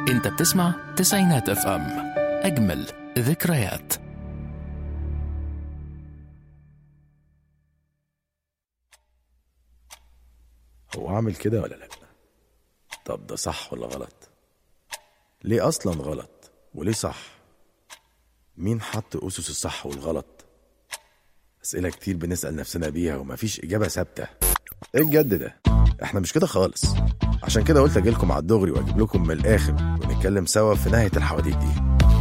انت بتسمع تسعينات اف ام اجمل ذكريات هو عامل كده ولا لا طب ده صح ولا غلط ليه اصلا غلط وليه صح مين حط اسس الصح والغلط اسئله كتير بنسال نفسنا بيها ومفيش اجابه ثابته ايه الجد ده احنا مش كده خالص عشان كده قلت اجيلكم على الدغري واجيب لكم من الاخر ونتكلم سوا في نهايه الحواديت دي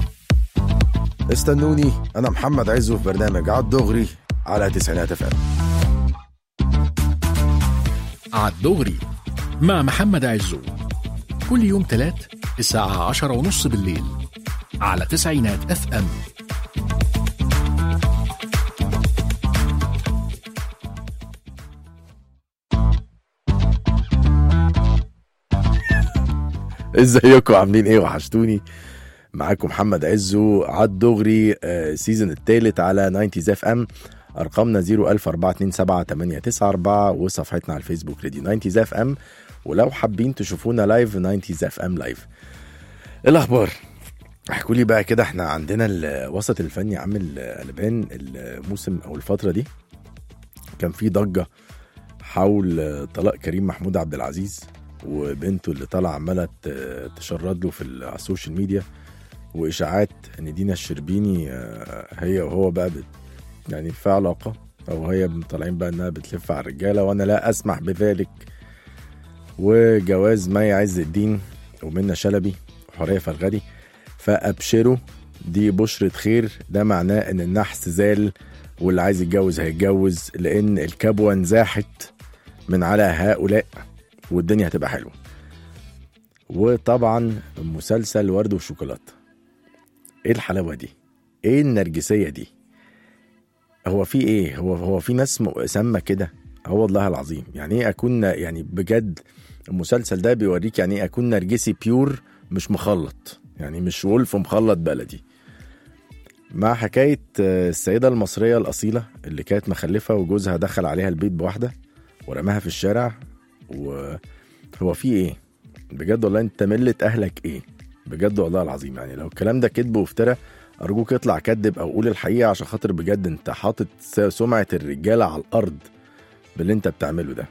استنوني انا محمد عزو في برنامج على الدغري على تسعينات اف ام عالدغري مع محمد عزو كل يوم تلات الساعة عشرة ونص بالليل على تسعينات اف ام ازيكم عاملين ايه وحشتوني معاكم محمد عزو على الدغري آه، سيزون الثالث على 90 اف ام ارقامنا 01427 وصفحتنا على الفيسبوك راديو 90 اف ام ولو حابين تشوفونا لايف 90 اف ام لايف ايه الاخبار احكوا لي بقى كده احنا عندنا الوسط الفني عامل قلبان الموسم او الفتره دي كان في ضجه حول طلاق كريم محمود عبد العزيز وبنته اللي طالعه عماله ت- تشرد له في ال- على السوشيال ميديا واشاعات ان دينا الشربيني آه، هي وهو بقى بت يعني في علاقه او هي طالعين بقى انها بتلف على الرجاله وانا لا اسمح بذلك وجواز مي عز الدين ومنى شلبي وحوريه فرغلي فابشروا دي بشرة خير ده معناه ان النحس زال واللي عايز يتجوز هيتجوز لان الكبوة انزاحت من على هؤلاء والدنيا هتبقى حلوه وطبعا مسلسل ورد وشوكولاته ايه الحلاوه دي ايه النرجسيه دي هو في ايه هو هو في ناس م- سامه كده هو والله العظيم يعني ايه اكون يعني بجد المسلسل ده بيوريك يعني ايه اكون نرجسي بيور مش مخلط يعني مش ولف مخلط بلدي مع حكاية آه، السيدة المصرية الأصيلة اللي كانت مخلفة وجوزها دخل عليها البيت بواحدة ورماها في الشارع وهو في ايه بجد والله انت ملة اهلك ايه بجد والله العظيم يعني لو الكلام ده كذب وافترى ارجوك اطلع كدب او قول الحقيقه عشان خاطر بجد انت حاطط س- سمعه الرجاله على الارض باللي انت بتعمله ده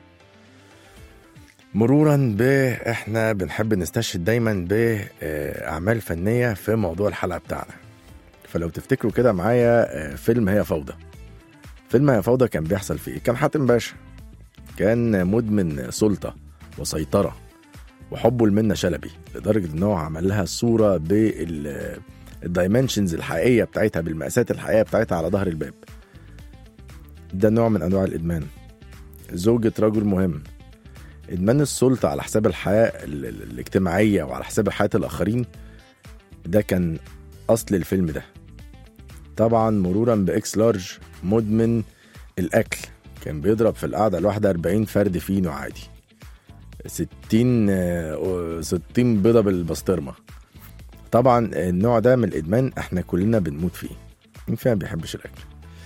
مرورا ب احنا بنحب نستشهد دايما باعمال فنيه في موضوع الحلقه بتاعنا فلو تفتكروا كده معايا آه، فيلم هي فوضى فيلم هي فوضى كان بيحصل فيه إيه؟ كان حاتم باشا كان مدمن سلطة وسيطرة وحبه لمنى شلبي لدرجة ان هو عمل لها صورة بال الدايمنشنز الحقيقية بتاعتها بالمقاسات الحقيقية بتاعتها على ظهر الباب ده نوع من انواع الادمان زوجة رجل مهم ادمان السلطة على حساب الحياة ال- ال- الاجتماعية وعلى حساب حياة الاخرين ده كان اصل الفيلم ده طبعا مرورا باكس لارج مدمن الاكل كان بيضرب في القعدة الواحدة 40 فرد فينو عادي 60 آه، 60 بيضة بالبسطرمة طبعا النوع ده من الإدمان احنا كلنا بنموت فيه مين فينا ما بيحبش الأكل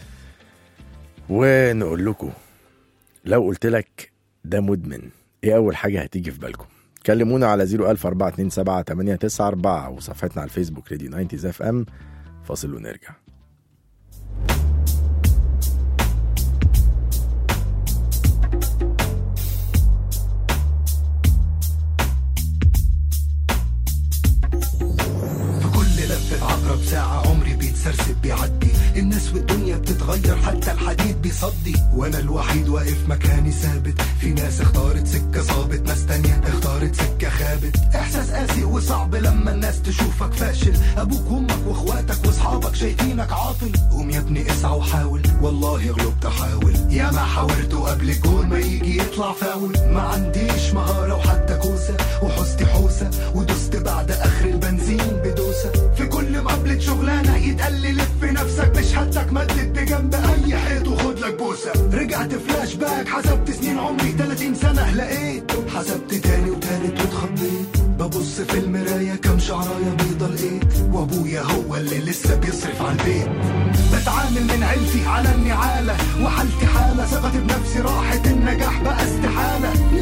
ونقول لكم لو قلت لك ده مدمن ايه أول حاجة هتيجي في بالكم كلمونا على 01427 وصفحتنا على الفيسبوك راديو 90 اف ام فاصل ونرجع في كل لفة عقرب ساعة عمري بيتسرسب بيعدي الناس والدنيا بتتغير حتى الحديد بيصدي وانا الوحيد واقف مكاني ثابت في ناس اختارت سكة صابت ناس تانية اختارت سكة خابت احساس قاسي وصعب لما الناس تشوفك فاشل ابوك وامك واخواتك واصحابك شايفينك عاطل قوم يا ابني اسعى وحاول والله غلبت احاول يا ما حاولت قبل جول ما يجي يطلع فاول ما عنديش مهارة وحتى كوسة وحوستي حوسة ودست بعد اخر البنزين بدوسة في كل مقابلة شغلانة يتقال لي لف نفسك بشهادتك مدد بجنب اي حيط وخد لك بوسة رجعت فلاش باك حسبت سنين عمري 30 سنة لقيت حسبت تاني وتالت واتخضيت ببص في المراية كم شعراية بيضة لقيت وابويا هو اللي لسه بيصرف على البيت بتعامل من عيلتي على النعالة وحالتي حالة ثقتي بنفسي راحت النجاح بقى استحالة نفسي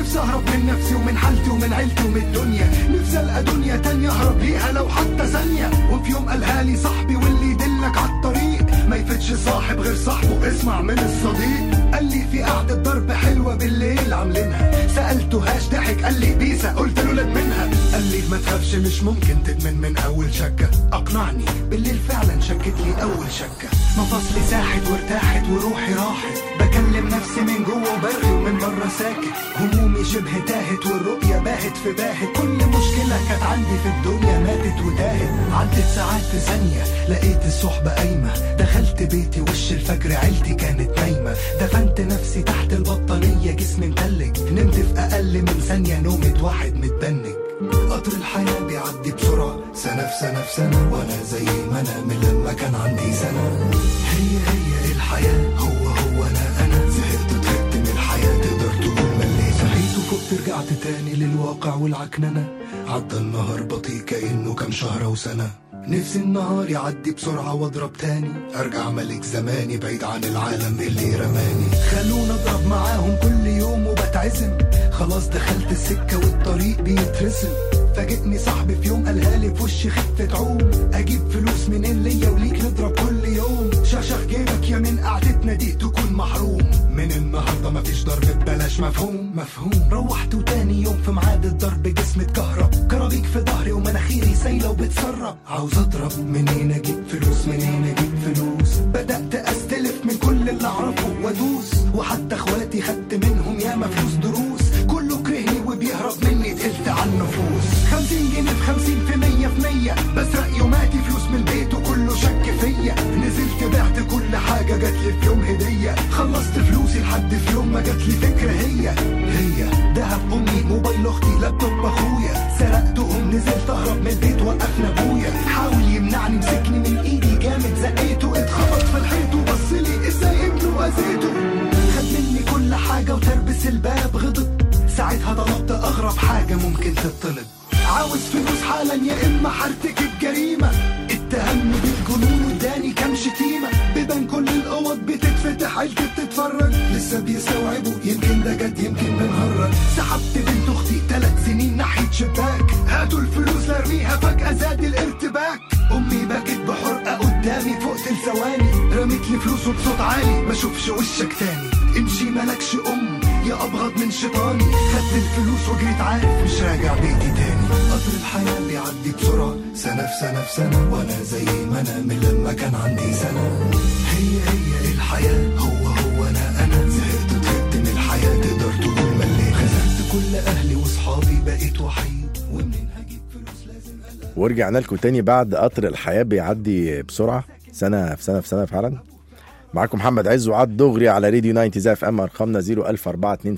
نفسي اهرب من نفسي ومن حالتي ومن عيلتي ومن الدنيا نفسي القى دنيا تانية اهرب ليها لو حتى ثانية وفي يوم قالها لي صاحبي واللي يدلك على الطريق ما يفتش صاحب غير صاحبه اسمع من الصديق قال لي في قعدة ضرب حلوة بالليل عاملينها سألته هاش ضحك قال لي بيسا قلت له لا منها قال لي ما تخافش مش ممكن تدمن من اول شكة اقنعني بالليل فعلا شكت لي اول شكة مفاصلي ساحت وارتاحت وروحي راحت بكلم نفسي من جوه وبرغي ومن بره ساكت همومي شبه تاهت والرؤية باهت في باهت كل مشكلة كانت عندي في الدنيا ماتت وتاهت عدت ساعات في ثانية لقيت الصحبة قايمة دخلت بيتي وش الفجر عيلتي كانت نايمة دفنت نفسي تحت البطانية جسمي متلج نمت في أقل من ثانية نومة واحد متبنج قطر الحياة بيعدي بسرعة سنة في سنة في سنة وأنا زي ما أنا من لما كان عندي سنة هي هي الحياة هو هو أنا أنا زهقت وتعبت من الحياة تقدر تقول مليت صحيت وفقت رجعت تاني للواقع والعكننة عدى النهار بطيء كأنه كام شهر وسنة نفسي النهار يعدي بسرعة واضرب تاني ارجع ملك زماني بعيد عن العالم اللي رماني خلونا اضرب معاهم كل يوم وبتعزم خلاص دخلت السكة والطريق بيترسم فاجئني صاحبي في يوم قالها لي في وشي خفة عوم اجيب فلوس منين ليا وليك نضرب كل يوم شاشخ جيبك يا من قعدتنا دي تكون محروم من النهارده مفيش ضرب ببلاش مفهوم مفهوم روحت وتاني يوم في ميعاد الضرب جسمي اتكهرب كرابيك في ظهري ومناخيري سايله وبتسرب عاوز اضرب منين اجيب فلوس منين اجيب فلوس بدات استلف من كل اللي اعرفه وادوس وحتى اخواتي خدت منهم ياما فلوس دروس كله كرهني وبيهرب مني تقلت على النفوس خمسين جنيه في خمسين في مية في مية بسرق يوماتي فلوس من البيت وكله شك فيا نزلت بعت كل حاجة جات لي في يوم هدية خلصت فلوسي لحد في يوم ما جات لي فكرة هي هي دهب أمي موبايل أختي لابتوب أخويا سرقتهم نزلت أهرب من البيت وقفنا أبويا حاول يمنعني مسكني من إيدي جامد زقيته اتخبط في الحيط وبص لي إزاي ابنه وأذيته خد مني كل حاجة وتربس الباب غضب ساعتها طلبت أغرب حاجة ممكن تطلب عاوز فلوس حالا يا إما هرتكب جريمة اتهمني بالجنون واداني كام شتيمة بيبان كل الأوض بتتفتح عيلتي بتتفرج لسه بيستوعبوا يمكن ده جد يمكن بنهرج سحبت بنت أختي ثلاث سنين ناحية شباك هاتوا الفلوس لارميها فجأة زاد الارتباك أمي بكت بحرقة قدامي فوق ثواني رميت لي فلوس وبصوت عالي ما اشوفش وشك تاني امشي مالكش أم يا أبغض من شيطاني خدت الفلوس وجريت عارف مش راجع بيتي تاني قطر الحياة بيعدي بسرعة سنة في سنة في سنة وأنا زي ما أنا من لما كان عندي سنة هي هي الحياة هو هو أنا أنا زهقت وتعبت من الحياة تقدر تقول مليت خسرت كل أهلي وصحابي بقيت وحيد ومنين هجيب فلوس لازم ألاقي ورجعنا لكم تاني بعد قطر الحياة بيعدي بسرعة سنة في سنة في سنة فعلا معاكم محمد عز وعد دغري على راديو 90 اف ام ارقامنا 01427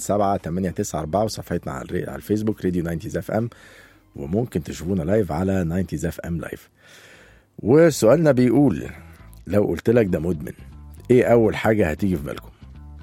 894 وصفحتنا على الري- على الفيسبوك راديو 90 اف ام وممكن تشوفونا لايف على 90 اف ام لايف وسؤالنا بيقول لو قلت لك ده مدمن ايه اول حاجة هتيجي في بالكم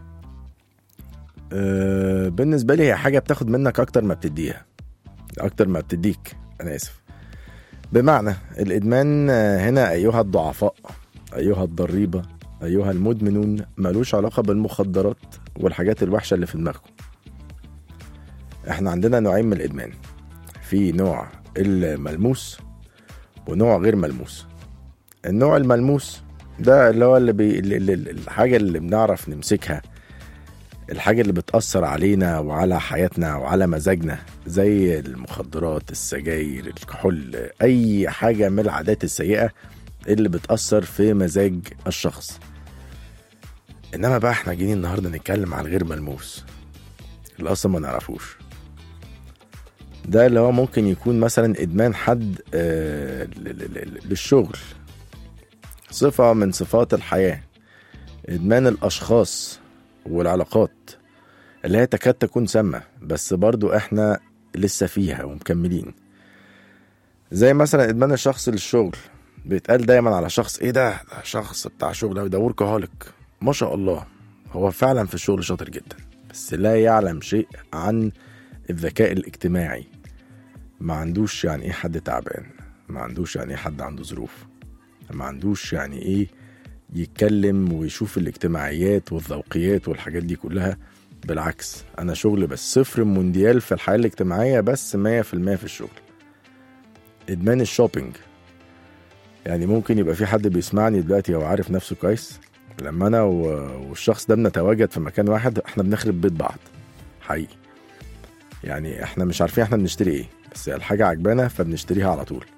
أه بالنسبة لي هي حاجة بتاخد منك اكتر ما بتديها اكتر ما بتديك انا اسف بمعنى الادمان آه، هنا ايها الضعفاء ايها الضريبه ايها المدمنون ملوش علاقه بالمخدرات والحاجات الوحشه اللي في دماغكم احنا عندنا نوعين من الادمان في نوع الملموس ونوع غير ملموس النوع الملموس ده اللي هو اللي بي... اللي- اللي- الحاجه اللي بنعرف نمسكها الحاجة اللي بتأثر علينا وعلى حياتنا وعلى مزاجنا زي المخدرات السجاير الكحول أي حاجة من العادات السيئة اللي بتأثر في مزاج الشخص إنما بقى احنا جايين النهاردة نتكلم عن غير ملموس اللي أصلا ما نعرفوش ده اللي هو ممكن يكون مثلا إدمان حد آه، ل- ل- ل- للشغل صفة من صفات الحياة إدمان الأشخاص والعلاقات اللي هي تكاد تكون سامة بس برضو احنا لسه فيها ومكملين زي مثلا ادمان الشخص للشغل بيتقال دايما على شخص ايه ده ده شخص بتاع شغل أوي، ده وركهوليك ما شاء الله هو فعلا في الشغل شاطر جدا بس لا يعلم شيء عن الذكاء الاجتماعي ما عندوش يعني ايه حد تعبان ما عندوش يعني ايه حد عنده ظروف ما عندوش يعني ايه يتكلم ويشوف الاجتماعيات والذوقيات والحاجات دي كلها بالعكس انا شغل بس صفر مونديال في الحياه الاجتماعيه بس 100% في الشغل ادمان الشوبينج يعني ممكن يبقى في حد بيسمعني دلوقتي هو عارف نفسه كويس لما انا و- والشخص ده بنتواجد في مكان واحد احنا بنخرب بيت بعض حقيقي يعني احنا مش عارفين احنا بنشتري ايه بس الحاجه عجبانا فبنشتريها على طول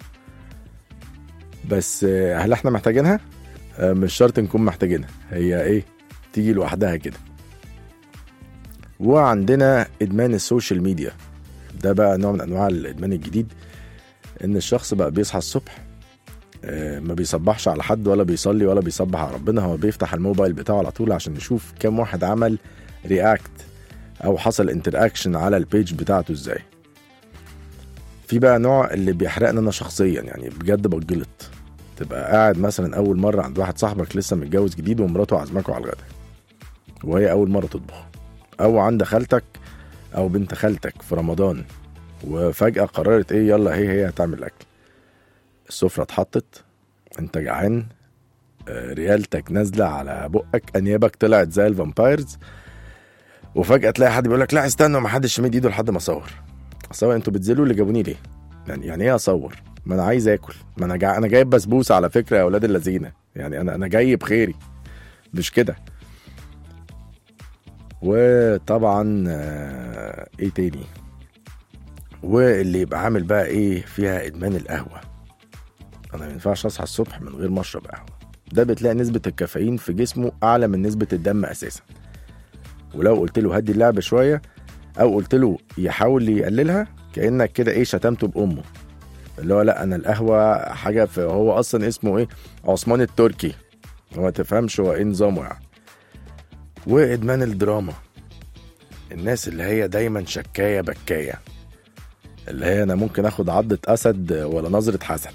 بس آه، هل احنا محتاجينها آه، مش شرط نكون محتاجينها هي ايه تيجي لوحدها كده وعندنا ادمان السوشيال ميديا ده بقى نوع من انواع الادمان الجديد ان الشخص بقى بيصحى الصبح آه، ما بيصبحش على حد ولا بيصلي ولا بيصبح على ربنا هو بيفتح الموبايل بتاعه على طول عشان يشوف كام واحد عمل رياكت او حصل انتراكشن على البيج بتاعته ازاي في بقى نوع اللي بيحرقني انا شخصيا يعني بجد بتجلط تبقى قاعد مثلا اول مره عند واحد صاحبك لسه متجوز جديد ومراته عازماكوا على الغدا وهي اول مره تطبخ او عند خالتك او بنت خالتك في رمضان وفجاه قررت ايه يلا هي هي هتعمل اكل السفره اتحطت انت جعان آه، ريالتك نازله على بقك انيابك طلعت زي الفامبايرز وفجاه تلاقي حد بيقول لك لا استنوا ما حدش يمد ايده لحد ما اصور اصور انتوا بتذلوا اللي جابوني ليه يعني يعني ايه اصور ما انا عايز اكل ما انا جا... انا جايب بسبوسه على فكره يا اولاد اللذينه يعني انا انا جاي بخيري مش كده وطبعا آه، ايه تاني واللي يبقى عامل بقى ايه فيها ادمان القهوه انا ما ينفعش اصحى الصبح من غير ما اشرب قهوه ده بتلاقي نسبه الكافيين في جسمه اعلى من نسبه الدم اساسا ولو قلت له هدي اللعبه شويه او قلت له يحاول يقللها كانك كده ايه شتمته بامه اللي هو لا انا القهوه حاجه في هو اصلا اسمه ايه عثمان التركي هو ما تفهمش هو ايه نظامه يعني وادمان الدراما الناس اللي هي دايما شكايه بكايه اللي هي انا ممكن اخد عضة اسد ولا نظرة حسد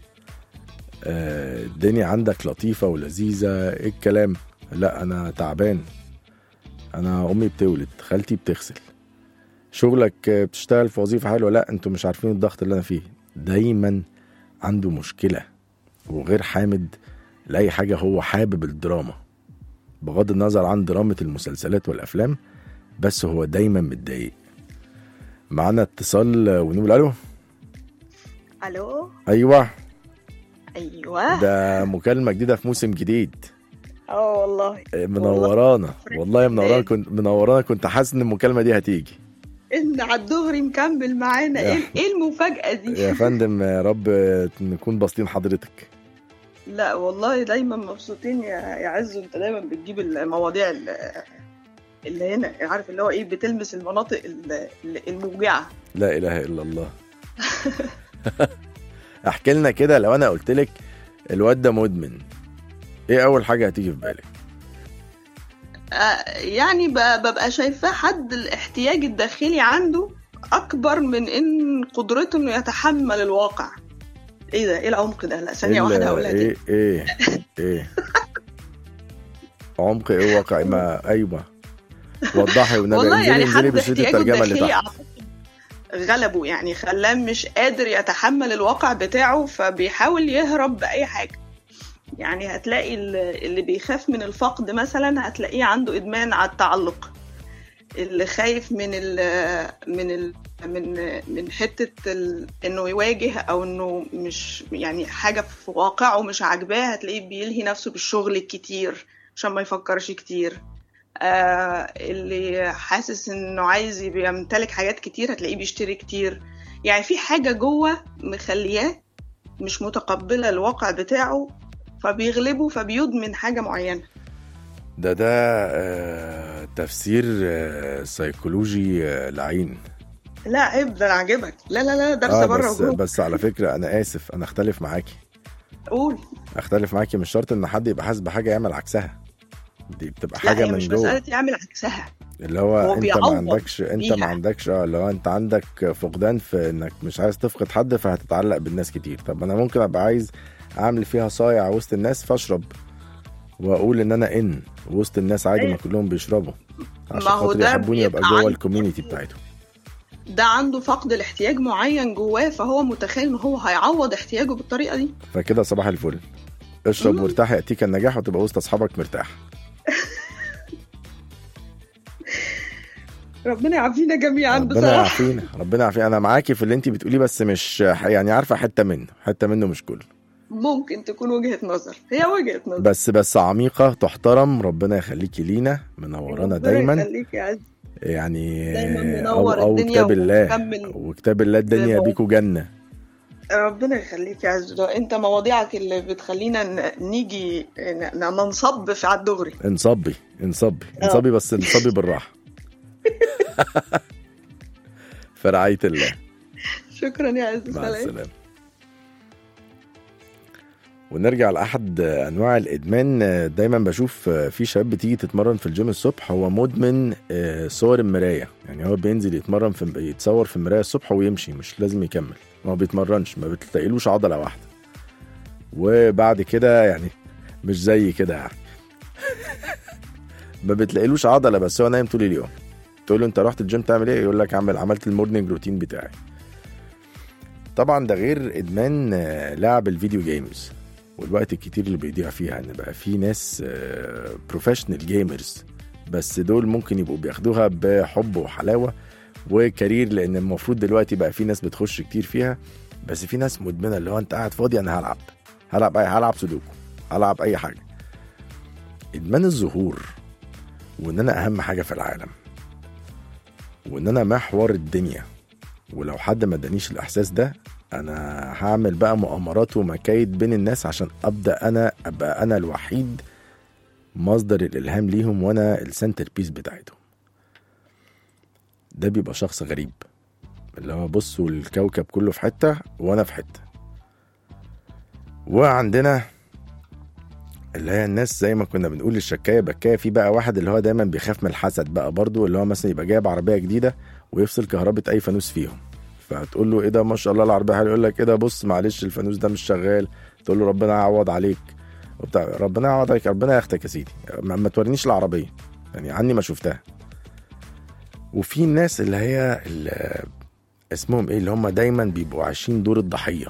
آه، الدنيا عندك لطيفة ولذيذة ايه الكلام لا انا تعبان انا امي بتولد خالتي بتغسل شغلك آه، بتشتغل في وظيفة حلوة لا انتوا مش عارفين الضغط اللي انا فيه دايما عنده مشكلة وغير حامد لأي حاجة هو حابب الدراما بغض النظر عن درامة المسلسلات والأفلام بس هو دايما متضايق معانا اتصال آه، ونقول الو الو ايوه ايوه ده مكالمة جديدة في موسم جديد اه والله منورانا والله منورانا كنت منورانا كنت حاسس ان المكالمة دي هتيجي ان على الدغري مكمل معانا يا. ايه ايه المفاجاه دي يا فندم يا رب نكون باسطين حضرتك لا والله دايما مبسوطين يا يا عزو انت دايما بتجيب المواضيع ال- اللي هنا عارف اللي هو ايه بتلمس المناطق ال- ال- الموجعه لا اله الا الله احكي لنا كده لو انا قلت لك الواد ده مدمن ايه اول حاجه هتيجي في بالك آه، يعني ب- ببقى شايفاه حد الاحتياج الداخلي عنده اكبر من ان قدرته انه يتحمل الواقع ايه ده ايه العمق ده لا ثانيه إيه واحده ال- هقولها ايه تاني ايه ايه عمق ايه واقعي ما ايوه وضحي والنبي والله انزلي يعني انزلي حد بشريط احتياجه الترجمه اللي الداخلي تحت أعتقد غلبه يعني خلاه مش قادر يتحمل الواقع بتاعه فبيحاول يهرب بأي حاجة يعني هتلاقي ال- اللي بيخاف من الفقد مثلا هتلاقيه عنده إدمان على التعلق اللي خايف من ال من ال من من حتة ال انه يواجه او انه مش يعني حاجة في واقعه مش عاجباه هتلاقيه بيلهي نفسه بالشغل الكتير عشان ما يفكرش كتير آه اللي حاسس انه عايز يبقى يمتلك حاجات كتير هتلاقيه بيشتري كتير يعني في حاجة جوه مخلياه مش متقبلة الواقع بتاعه فبيغلبه فبيدمن حاجة معينة ده ده آه تفسير آه سيكولوجي آه لعين لا عيب ده أنا عاجبك لا لا لا درس اه بره بس وجوه بس على فكره انا اسف انا اختلف معاكي قول اختلف معاكي مش شرط ان حد يبقى حاسس بحاجه يعمل عكسها دي بتبقى لا حاجه هي من مش جوه مسألة يعمل عكسها اللي هو, هو انت بيعوض ما عندكش انت بيها. ما عندكش اه اللي هو انت عندك فقدان في انك مش عايز تفقد حد فهتتعلق بالناس كتير طب انا ممكن ابقى عايز اعمل فيها صايع وسط الناس فاشرب واقول ان انا ان وسط الناس عادي ما أيوة. كلهم بيشربوا عشان ما هو خاطر ده يحبوني يبقى بيبقى جوه عنده الكوميونتي فقد. بتاعتهم ده عنده فقد الاحتياج معين جواه فهو متخيل ان هو هيعوض احتياجه بالطريقة دي فكده صباح الفل اشرب مم. وارتاح ياتيك النجاح وتبقى وسط اصحابك مرتاح ربنا يعافينا جميعا ربنا بصراحه يعافينا ربنا يعافينا انا معاكي في اللي انت بتقوليه بس مش يعني عارفه حته منه حته منه مش كله ممكن تكون وجهه نظر هي وجهه نظر بس بس عميقه تحترم ربنا يخليكي لينا منورانا ربنا دايما يخليك يا عز يعني دايما او منور او الدنيا كتاب الله ومكمل وكتاب الله الدنيا زي ما بيكو جنه ربنا يخليك يا عز ده انت مواضيعك اللي بتخلينا ن- نيجي ن- ننصب في على الدغري انصبي انصبي آه. انصبي بس انصبي بالراحه في رعايه الله شكرا يا عز مع سلام السلامه ونرجع لأحد أنواع الإدمان دايما بشوف في شباب بتيجي تتمرن في الجيم الصبح هو مدمن آه، صور المراية يعني هو بينزل يتمرن في يتصور في المراية الصبح ويمشي مش لازم يكمل ما هو بيتمرنش ما بتلاقيلوش عضلة واحدة وبعد كده يعني مش زي كده يعني ما بتلاقيلوش عضلة بس هو نايم طول اليوم تقول له انت رحت الجيم تعمل ايه يقول لك عمل عملت المورنينج روتين بتاعي طبعا ده غير ادمان آه، لعب الفيديو جيمز والوقت الكتير اللي بيضيع فيها ان بقى في ناس بروفيشنال جيمرز بس دول ممكن يبقوا بياخدوها بحب وحلاوه وكارير لان المفروض دلوقتي بقى في ناس بتخش كتير فيها بس في ناس مدمنه اللي هو انت قاعد فاضي انا هلعب هلعب اي هلعب سودوكو هلعب اي حاجه ادمان الظهور وان انا اهم حاجه في العالم وان انا محور الدنيا ولو حد ما ادانيش الاحساس ده انا هعمل بقى مؤامرات ومكايد بين الناس عشان ابدا انا ابقى انا الوحيد مصدر الالهام ليهم وانا السنتر بيس بتاعتهم ده بيبقى شخص غريب اللي هو بصوا الكوكب كله في حته وانا في حته وعندنا اللي هي الناس زي ما كنا بنقول الشكايه بكايه في بقى واحد اللي هو دايما بيخاف من الحسد بقى برضو اللي هو مثلا يبقى جايب عربيه جديده ويفصل كهربة اي فانوس فيهم فتقول له ايه ده ما شاء الله العربيه حلوه يقول لك ايه ده بص معلش الفانوس ده مش شغال تقول له ربنا يعوض عليك وبتاع ربنا يعوض عليك ربنا ياخدك يا سيدي ما, ما تورينيش العربيه يعني عني ما شفتها وفي الناس اللي هي اللي اسمهم ايه اللي هم دايما بيبقوا عايشين دور الضحيه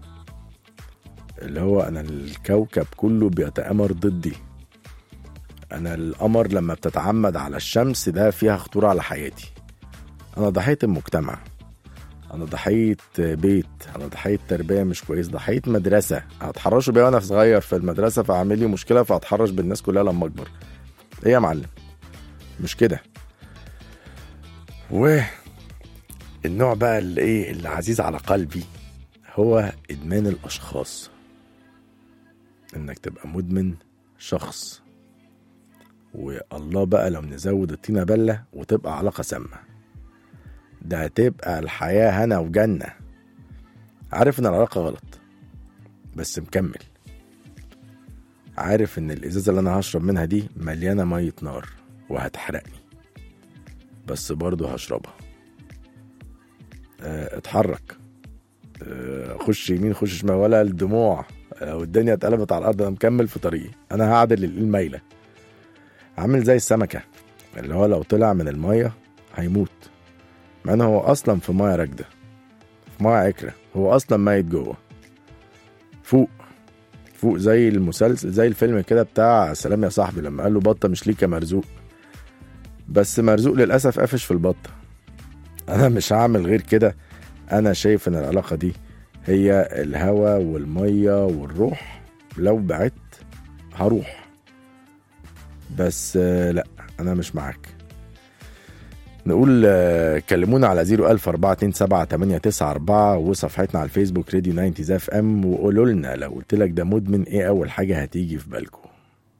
اللي هو انا الكوكب كله بيتآمر ضدي انا القمر لما بتتعمد على الشمس ده فيها خطوره على حياتي انا ضحيه المجتمع انا ضحيه بيت انا ضحيه تربيه مش كويس ضحيه مدرسه هتحرشوا بيا وانا صغير في المدرسه فاعمل لي مشكله فهتحرش بالناس كلها لما اكبر ايه يا معلم مش كده و النوع بقى اللي ايه اللي عزيز على قلبي هو ادمان الاشخاص انك تبقى مدمن شخص والله بقى لو نزود الطينه بله وتبقى علاقه سامه ده هتبقى الحياه هنا وجنه عارف ان العلاقه غلط بس مكمل عارف ان الازازه اللي انا هشرب منها دي مليانه ميه نار وهتحرقني بس برضه هشربها اه اتحرك اه خش يمين خش شمال ولا الدموع لو الدنيا اتقلبت على الارض انا مكمل في طريقي انا هعدل الميله عامل زي السمكه اللي هو لو طلع من الميه هيموت مع ان هو اصلا في ميه راكده في ميه عكره هو اصلا ميت جوه فوق فوق زي المسلسل زي الفيلم كده بتاع سلام يا صاحبي لما قال له بطه مش ليك يا مرزوق بس مرزوق للاسف قفش في البطه انا مش هعمل غير كده انا شايف ان العلاقه دي هي الهوا والميه والروح لو بعدت هروح بس آه، لا انا مش معاك نقول آه، كلمونا على 01427 وصفحتنا على الفيسبوك راديو 90 اف ام وقولوا لنا لو قلت لك ده مدمن ايه اول حاجه هتيجي في بالكم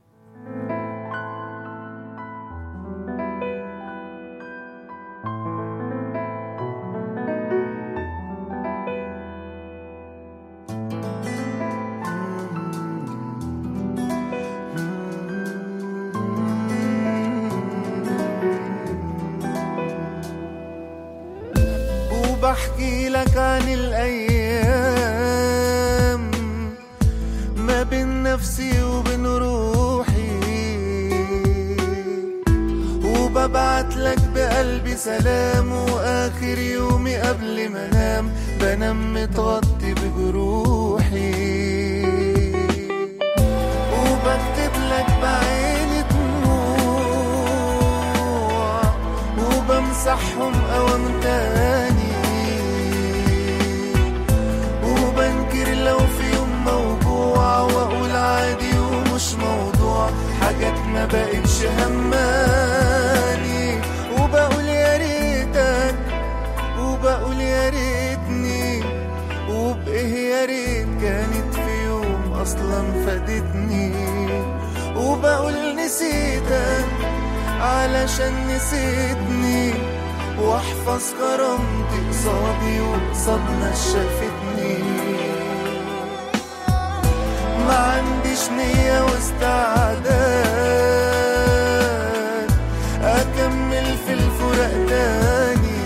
وبحكي لك عن الأيام ما بين نفسي وبين روحي وببعت لك بقلبي سلام وآخر يومي قبل ما انام بنام متغطي بجروحي وبكتب لك بعيني دموع وبمسح وامسحهم اوام تاني وبنكر لو في يوم موجوع واقول عادي ومش موضوع حاجات ما بقتش هماني وبقول يا ريتك وبقول يا ريتني وبإيه يا ريت كانت في يوم أصلا فادتني وبقول نسيتك علشان نسيتني واحفظ كرامتي قصادي وقصاد ناس شافتني ما عنديش نية واستعداد أكمل في الفراق تاني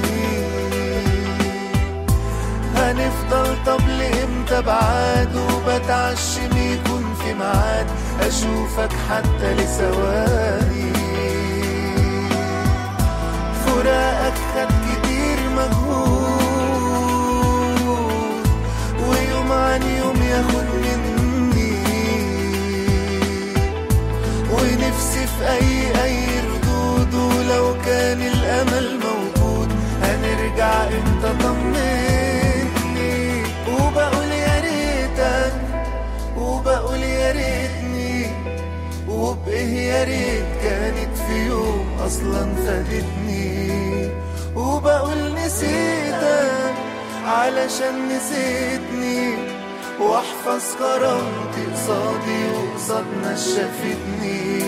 هنفضل طب لإمتى بعاد وبتعشم يكون في ميعاد أشوفك حتى لثواني فراقك خد كتير مجهود ويوم عن يوم ياخد مني ونفسي في أي أي ردود ولو كان الأمل موجود هنرجع امتى طمني وبقول يا ريتك وبقول يا ريتني وبإيه يا ريت كانت في يوم أصلا فادتني وبقول نسيتك علشان نسيتني واحفظ كرامتي قصادي وقصاد ناس شافتني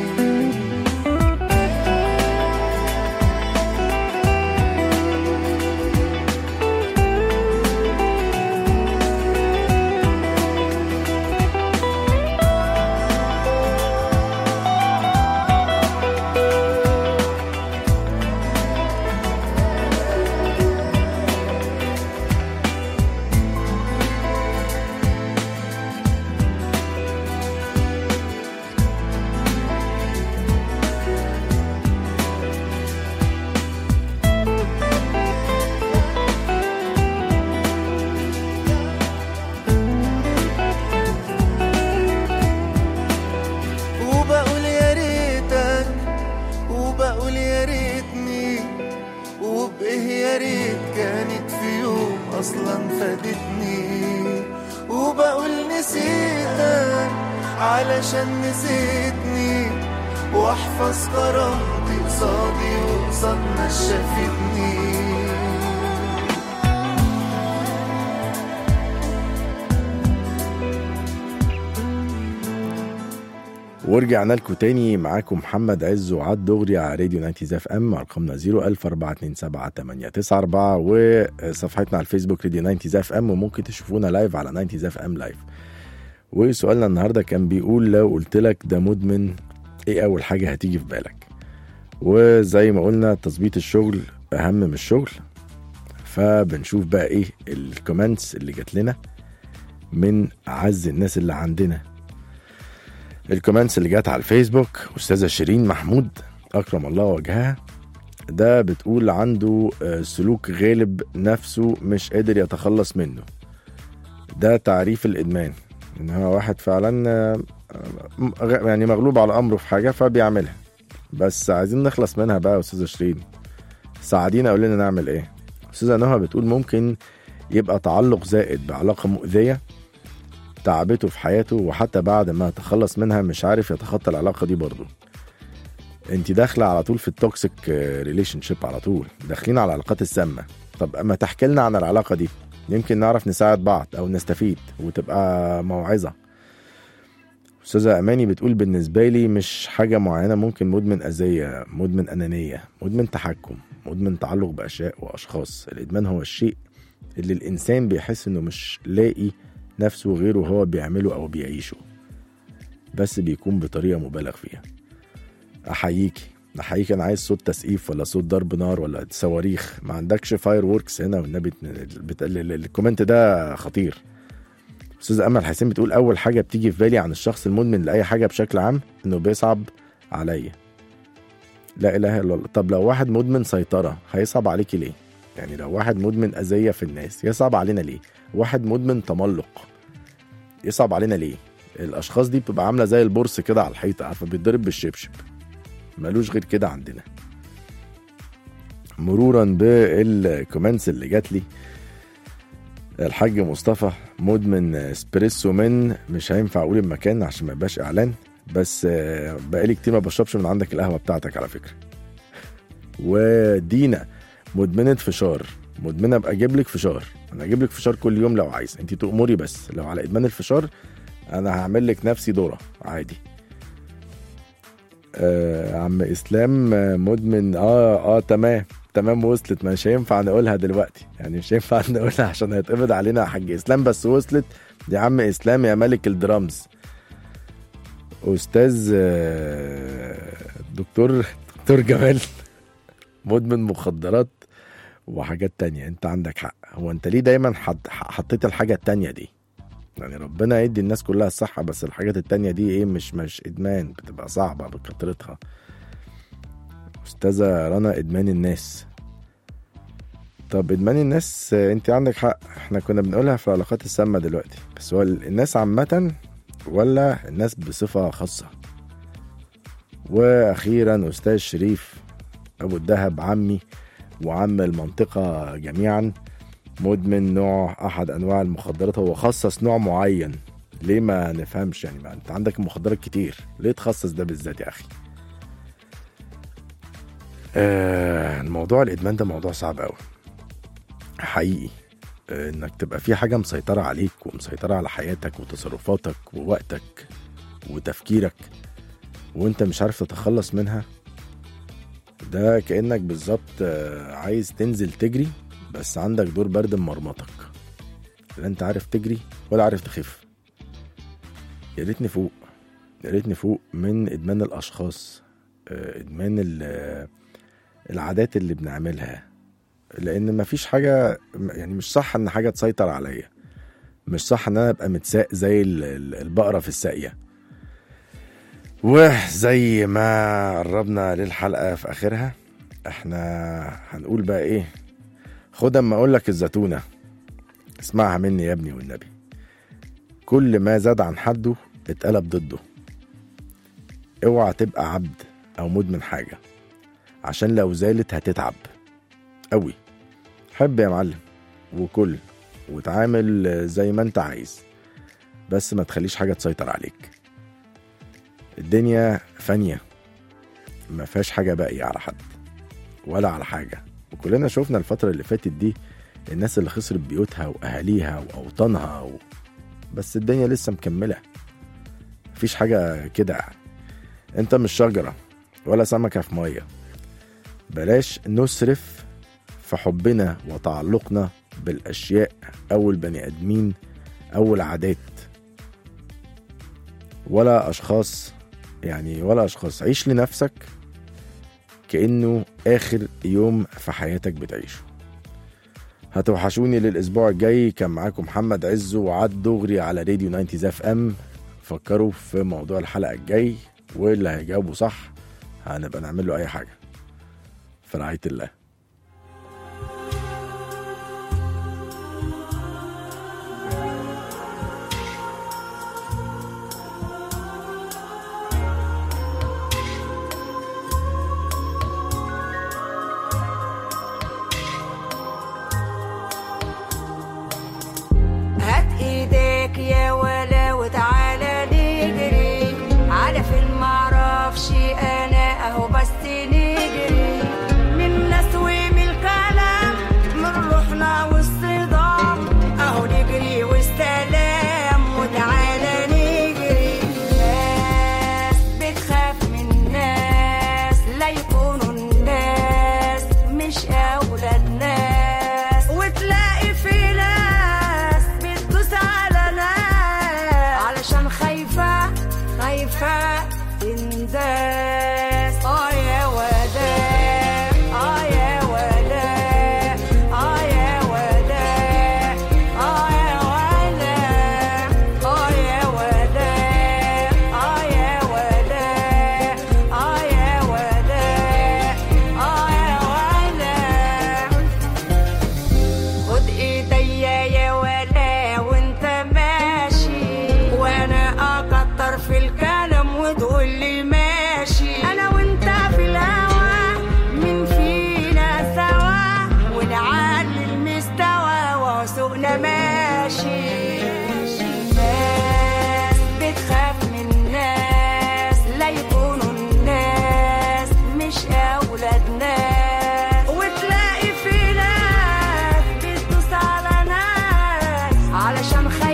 وبقول يا ريتك وبقول يا ريتني وبإيه يا ريت كانت في يوم أصلا فادتني وبقول نسيتك علشان نسيتني واحفظ كرامتي قصادي وقصاد ناس شافتني ورجعنا لكم تاني معاكم محمد عز وعاد دغري على راديو 90 اف ام ارقامنا 014278994 وصفحتنا على الفيسبوك راديو 90 اف ام وممكن تشوفونا لايف على 90 اف ام لايف وسؤالنا النهارده كان بيقول لو قلت لك ده مدمن ايه اول حاجه هتيجي في بالك وزي ما قلنا تظبيط الشغل اهم من الشغل فبنشوف بقى ايه الكومنتس اللي جات لنا من اعز الناس اللي عندنا الكومنتس اللي جات على الفيسبوك استاذه شيرين محمود اكرم الله وجهها ده بتقول عنده آه، سلوك غالب نفسه مش قادر يتخلص منه ده تعريف الادمان ان هو واحد فعلا آه، م- غ- يعني مغلوب على امره في حاجه فبيعملها بس عايزين نخلص منها بقى يا استاذه شيرين ساعدينا قول لنا نعمل ايه استاذه نهى بتقول ممكن يبقى تعلق زائد بعلاقه مؤذيه تعبته في حياته وحتى بعد ما تخلص منها مش عارف يتخطى العلاقه دي برضه انت داخله على طول في التوكسيك ريليشن شيب على طول داخلين على العلاقات السامه طب اما تحكي لنا عن العلاقه دي يمكن نعرف نساعد بعض او نستفيد وتبقى موعظه استاذه اماني بتقول بالنسبه لي مش حاجه معينه ممكن مدمن اذيه مدمن انانيه مدمن تحكم مدمن تعلق باشياء واشخاص الادمان هو الشيء اللي الانسان بيحس انه مش لاقي نفسه غيره هو بيعمله او بيعيشه بس بيكون بطريقه مبالغ فيها احييكي احييك انا عايز صوت تسقيف ولا صوت ضرب نار ولا صواريخ ما عندكش فاير ووركس هنا والنبي بت... ال- ال- الكومنت ده خطير استاذ امل حسين بتقول اول حاجه بتيجي في بالي عن الشخص المدمن لاي حاجه بشكل عام انه بيصعب عليا لا اله الا الله طب لو واحد مدمن سيطره هيصعب عليكي ليه يعني لو واحد مدمن اذيه في الناس يصعب علينا ليه واحد مدمن تملق يصعب علينا ليه الاشخاص دي بتبقى عامله زي البورس كده على الحيطه عارفه بيتضرب بالشبشب ملوش غير كده عندنا مرورا بالكومنتس اللي جات لي الحاج مصطفى مدمن اسبريسو من مش هينفع اقول المكان عشان ما يبقاش اعلان بس آه، بقالي كتير ما بشربش من عندك القهوه بتاعتك على فكره ودينا مدمنه فشار مدمنه ابقى اجيب لك فشار انا اجيب لك فشار كل يوم لو عايز انت تأمري بس لو على ادمان الفشار انا هعمل لك نفسي دوره عادي آه عم اسلام آه، مدمن اه اه تمام تمام وصلت مش هينفع نقولها دلوقتي يعني مش هينفع نقولها عشان هيتقبض علينا يا حاج اسلام بس وصلت يا عم اسلام يا ملك الدرامز استاذ آه، دكتور دكتور جمال مدمن مخدرات وحاجات تانية انت عندك حق هو انت ليه دايما حط حطيت الحاجة التانية دي يعني ربنا يدي الناس كلها الصحة بس الحاجات التانية دي ايه مش مش ادمان بتبقى صعبة بكثرتها استاذة رنا ادمان الناس طب ادمان الناس آه، انت عندك حق احنا كنا بنقولها في العلاقات السامة دلوقتي بس هو الناس عامة ولا الناس بصفة خاصة واخيرا استاذ شريف ابو الدهب عمي وعم المنطقة جميعا مدمن نوع احد انواع المخدرات هو خصص نوع معين ليه ما نفهمش يعني ما انت عندك مخدرات كتير ليه تخصص ده بالذات يا اخي آه الموضوع الادمان ده موضوع صعب قوي حقيقي آه، انك تبقى في حاجه مسيطره عليك ومسيطره على حياتك وتصرفاتك ووقتك وتفكيرك وانت مش عارف تتخلص منها ده كانك بالظبط آه، عايز تنزل تجري بس عندك دور برد مرمطك لا انت عارف تجري ولا عارف تخف يا ريتني فوق يا ريتني فوق من ادمان الاشخاص آه، ادمان ال- العادات اللي بنعملها لان مفيش حاجه يعني مش صح ان حاجه تسيطر عليا مش صح ان انا ابقى متساق زي ال- ال- البقره في الساقيه وزي ما قربنا للحلقه في اخرها احنا هنقول بقى ايه خد اما اقول لك الزتونه اسمعها مني يا ابني والنبي كل ما زاد عن حده اتقلب ضده اوعى تبقى عبد او مدمن حاجه عشان لو زالت هتتعب قوي حب يا معلم وكل وتعامل زي ما انت عايز بس ما تخليش حاجه تسيطر عليك الدنيا فانيه ما فيهاش حاجه باقيه على حد ولا على حاجه وكلنا شفنا الفتره اللي فاتت دي الناس اللي خسرت بيوتها واهاليها واوطانها و... بس الدنيا لسه مكمله مفيش حاجه كده يعني انت مش شجره ولا سمكه في ميه بلاش نسرف في حبنا وتعلقنا بالاشياء او البني ادمين او العادات ولا اشخاص يعني ولا اشخاص عيش لنفسك كانه اخر يوم في حياتك بتعيشه هتوحشوني للاسبوع الجاي كان معاكم محمد عزو وعد دغري على راديو 90 اف ام فكروا في موضوع الحلقه الجاي واللي هيجاوبوا صح هنبقى نعمل له اي حاجه في رعايه الله هات ايديك يا ولا وتعالى نجري على فين معرفش انا اهو بس نجري من ناس علشان خايف